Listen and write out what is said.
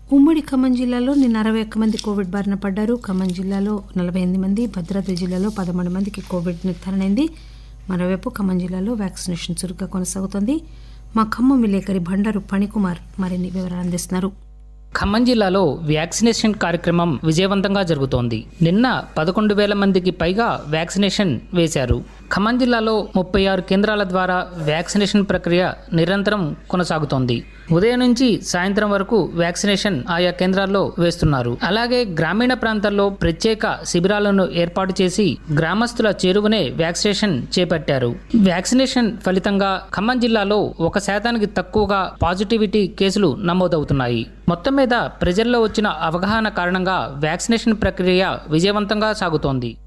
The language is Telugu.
ఉమ్మడి ఖమ్మం జిల్లాలో నిన్న అరవై ఒక్క మంది కోవిడ్ బారిన పడ్డారు ఖమ్మం జిల్లాలో నలభై ఎనిమిది మంది భద్రాద్రి జిల్లాలో పదమూడు మందికి కోవిడ్ నిర్ధారణ అయింది మరోవైపు ఖమ్మం జిల్లాలో వ్యాక్సినేషన్ చురుగ్గా కొనసాగుతోంది మా ఖమ్మం విలేకరి బండారు ఫణికుమార్ మరిన్ని వివరాలు అందిస్తున్నారు ఖమ్మం జిల్లాలో వ్యాక్సినేషన్ కార్యక్రమం విజయవంతంగా జరుగుతోంది నిన్న పదకొండు వేల మందికి పైగా వ్యాక్సినేషన్ వేశారు ఖమ్మం జిల్లాలో ముప్పై ఆరు కేంద్రాల ద్వారా వ్యాక్సినేషన్ ప్రక్రియ నిరంతరం కొనసాగుతోంది ఉదయం నుంచి సాయంత్రం వరకు వ్యాక్సినేషన్ ఆయా కేంద్రాల్లో వేస్తున్నారు అలాగే గ్రామీణ ప్రాంతాల్లో ప్రత్యేక శిబిరాలను ఏర్పాటు చేసి గ్రామస్తుల చేరువనే వ్యాక్సినేషన్ చేపట్టారు వ్యాక్సినేషన్ ఫలితంగా ఖమ్మం జిల్లాలో ఒక శాతానికి తక్కువగా పాజిటివిటీ కేసులు నమోదవుతున్నాయి మొత్తం మీద ప్రజల్లో వచ్చిన అవగాహన కారణంగా వ్యాక్సినేషన్ ప్రక్రియ విజయవంతంగా సాగుతోంది